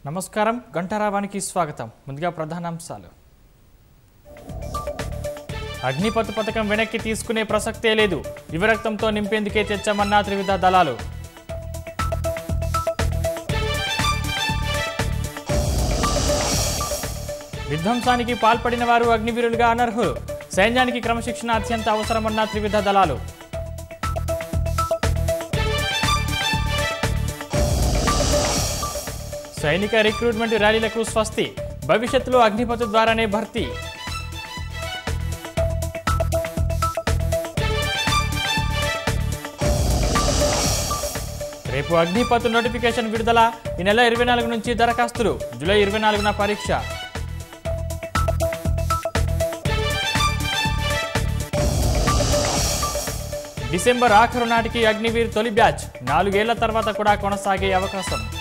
నమస్కారం గంటారావానికి స్వాగతం ముందుగా ప్రధానాంశాలు అగ్నిపథ్ పథకం వెనక్కి తీసుకునే ప్రసక్తే లేదు యువరక్తంతో నింపేందుకే తెచ్చామన్న త్రివిధ దళాలు విధ్వంసానికి పాల్పడిన వారు అగ్నివీరులుగా అనర్హులు సైన్యానికి క్రమశిక్షణ అత్యంత అవసరమన్న త్రివిధ దళాలు సైనిక రిక్రూట్మెంట్ ర్యాలీలకు స్వస్తి భవిష్యత్తులో అగ్నిపథ్ ద్వారానే భర్తీ రేపు అగ్నిపథ్ నోటిఫికేషన్ విడుదల ఈ నెల ఇరవై నాలుగు నుంచి దరఖాస్తులు జూలై ఇరవై నాలుగున పరీక్ష డిసెంబర్ ఆఖరు నాటికి అగ్నివీర్ తొలి బ్యాచ్ నాలుగేళ్ల తర్వాత కూడా కొనసాగే అవకాశం